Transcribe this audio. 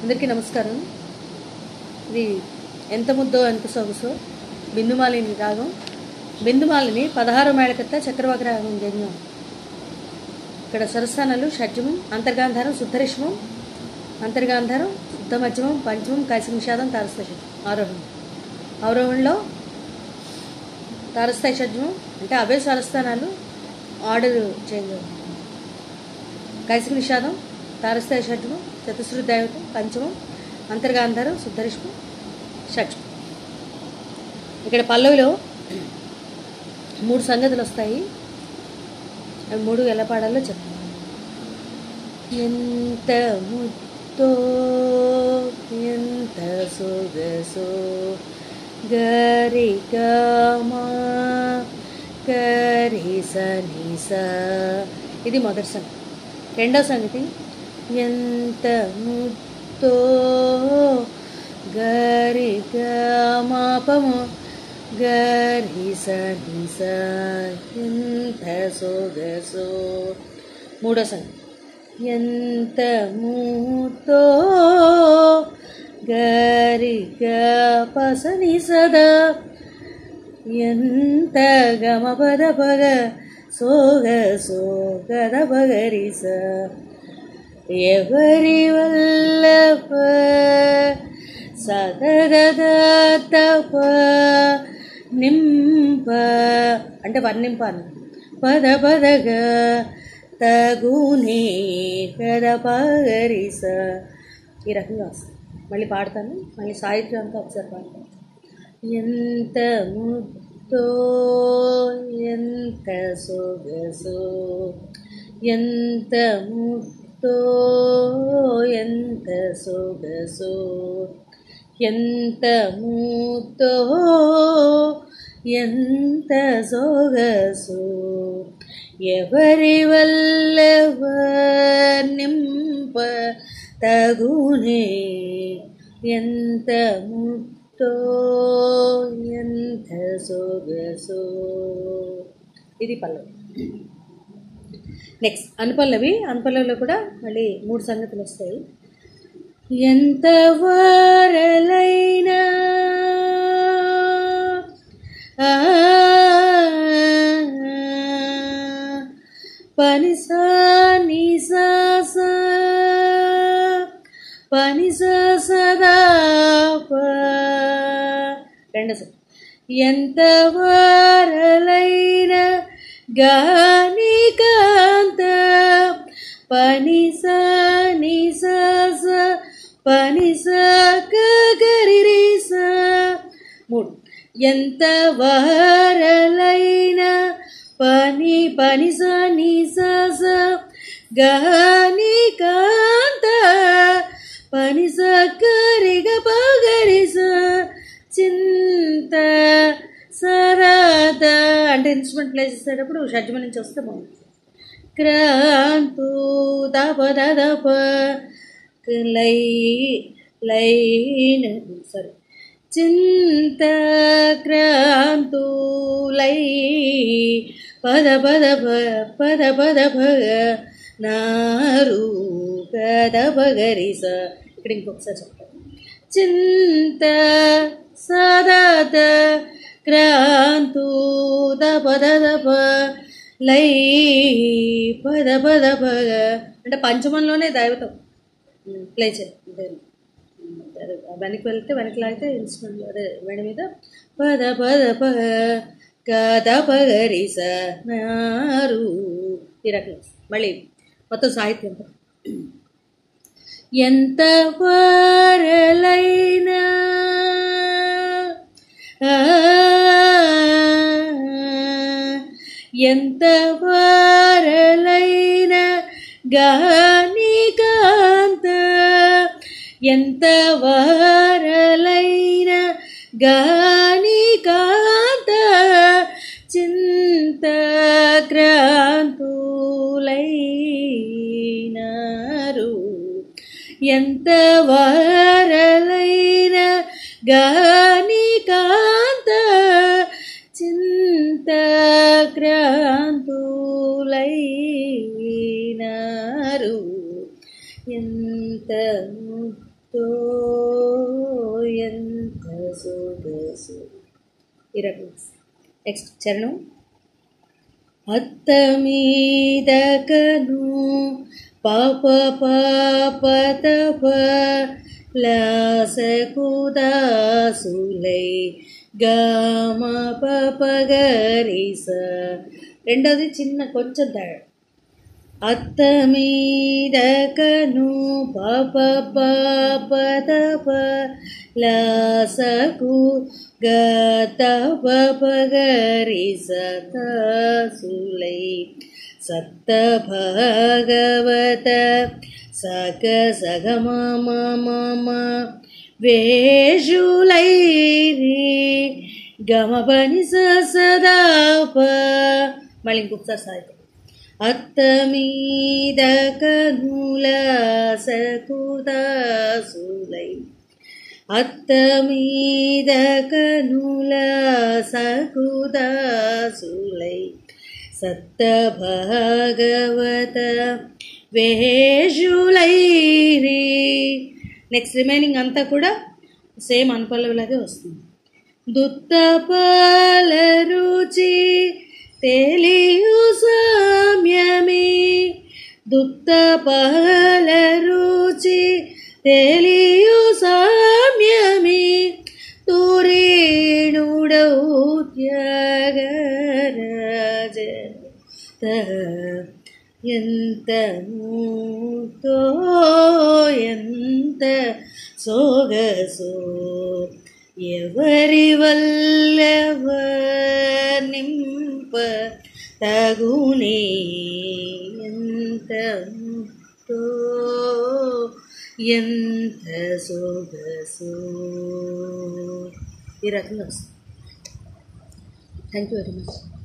అందరికీ నమస్కారం ఇది ఎంత ముద్దో ఎంత సొగసో బిందుమాలిని రాగం బిందుమాలిని పదహారు మేళకత్త చక్రవాక రాగం జన్యం ఇక్కడ స్వరస్థానాలు షడ్జమం అంతర్గాంధారం శుద్ధరిష్మం అంతర్గాంధారం శుద్ధ మధ్యమం పంచమం కాశీ నిషాదం తారస్థాయి ఆరోహణం ఆరోహణలో తారస్థాయి షడ్జమం అంటే అవే స్వరస్థానాలు ఆర్డర్ చేంజ్ అవుతుంది కైసిక నిషాదం తారస్థాయి షడ్జమం చతుశ్రుతి దైవతం పంచమం అంతర్గాంధారం శుద్ధరిష్మం షడ్జమం ఇక్కడ పల్లవిలో మూడు సంగతులు వస్తాయి అవి మూడు ఎలా పాడాలో చెప్తాను ఎంత ముద్దో ఎంత సొగసో గరి గమా గరి సనిస ఇది మొదటి సంగతి రెండో సంగతి ఎంత ముద్దో గరి గమాపము గరి సనిస ఎంత సొగసో మూడో సంగతి ఎంత మూతో గరి పసని సదా ఎంత గమ పద పగ సోగ సోగద పగరిస ఎవరి వల్లప సదగద తప నింప అంటే వర్ణింప అన్న పద పదగ తగునే కద పగరిస ఈ రకంగా వస్తుంది మళ్ళీ పాడతాను మళ్ళీ సాహిత్యం అంతా ఒకసారి పాడతాను ఎంత ముద్దో ఎంత సొగసో ఎంత ముద్దో ఎంత సొగసో ఎంత ముద్దో ఎంత సొగసో ఎవరి వల్ల నింప తగునే ఎంత ముద్దో ఎంత సొగసో ఇది పల్లవి నెక్స్ట్ అనుపల్లవి అనుపల్లవిలో కూడా మళ్ళీ మూడు సంగతులు వస్తాయి ఎంత వారలైనా ఆ, పనిసా నిసా సా పనిస సదా ప. రెండో స- ఎంత వారలైన గాని కాంత పనిస నిస స పనిస గరిస మూడు ఎంత వారలైన పని పనిస నిస స గాని కాంత పని సక్కరిగ పగరిస చింత సరద అంటే ఇన్స్ట్రుమెంట్ ప్లే చేసేటప్పుడు షడ్జమ నుంచి వస్తే బాగుంటుంది క్రాంతు దప దప లై లైన్ సారీ చింత క్రాంతు లై పద పద భ పద పద భగ నారు కద భగరిస ఇక్కడ ఇంకొకసారి చెప్తాను చింత సదత క్రాంతు దప దప లై పద పద భగ అంటే పంచమంలోనే దైవతం ప్లే చేయాలి అదే వెనక్కి వెళ్తే వెనక్కి లాగితే ఇన్స్ట్రుమెంట్ అదే వెడ మీద పద పద ప కద పగరిస నారు ఈ రకంగా మళ్ళీ మొత్తం సాహిత్యం ఎంత వారలైనా ఆ, ఎంత వారలైన గాని కాంత ఎంత వారలైన గాని కాంత చింత క్రాంతులైనారు ఎంత వారలైన గాని కాంత చింత క్రాంతులైనారు ఎంత తో ఎంత సొగసు ఈ రకంగా నెక్స్ట్ చరణం అత్త మీదకను పాప పాప తప లాసకుదాసులై గామ పప గరిస రెండోది చిన్న కొంచెం తేడా అత్త మీదకను పాప పాప తప లాసకు గత పగరి సతసులై సత్త భాగవత సక సగమ మమ వేషులై రే గమ పని సదాప మళ్ళీ ఇంకొకసారి సాగుతుంది అత్త మీద కనుల సకుదాసులై అత్త మీద కనుల సకుదాసులై సత్త భాగవత వేషులై రే నెక్స్ట్ రిమైనింగ్ అంతా కూడా సేమ్ అనుపల్లవిలాగే వస్తుంది దుత్తపాల రుచి తెలియు సామ్యమే దుత్తపాల రుచి తెలియు సామ్యమే తూరేణుడౌ త్యాగరాజ ఎంత తో ఎంత సోగసో ఎవరి వల్లవ నింప తగునే ఎంత తో ఎంత సొగసు ఈ రకంగా వస్తుంది థ్యాంక్ యూ వెరీ మచ్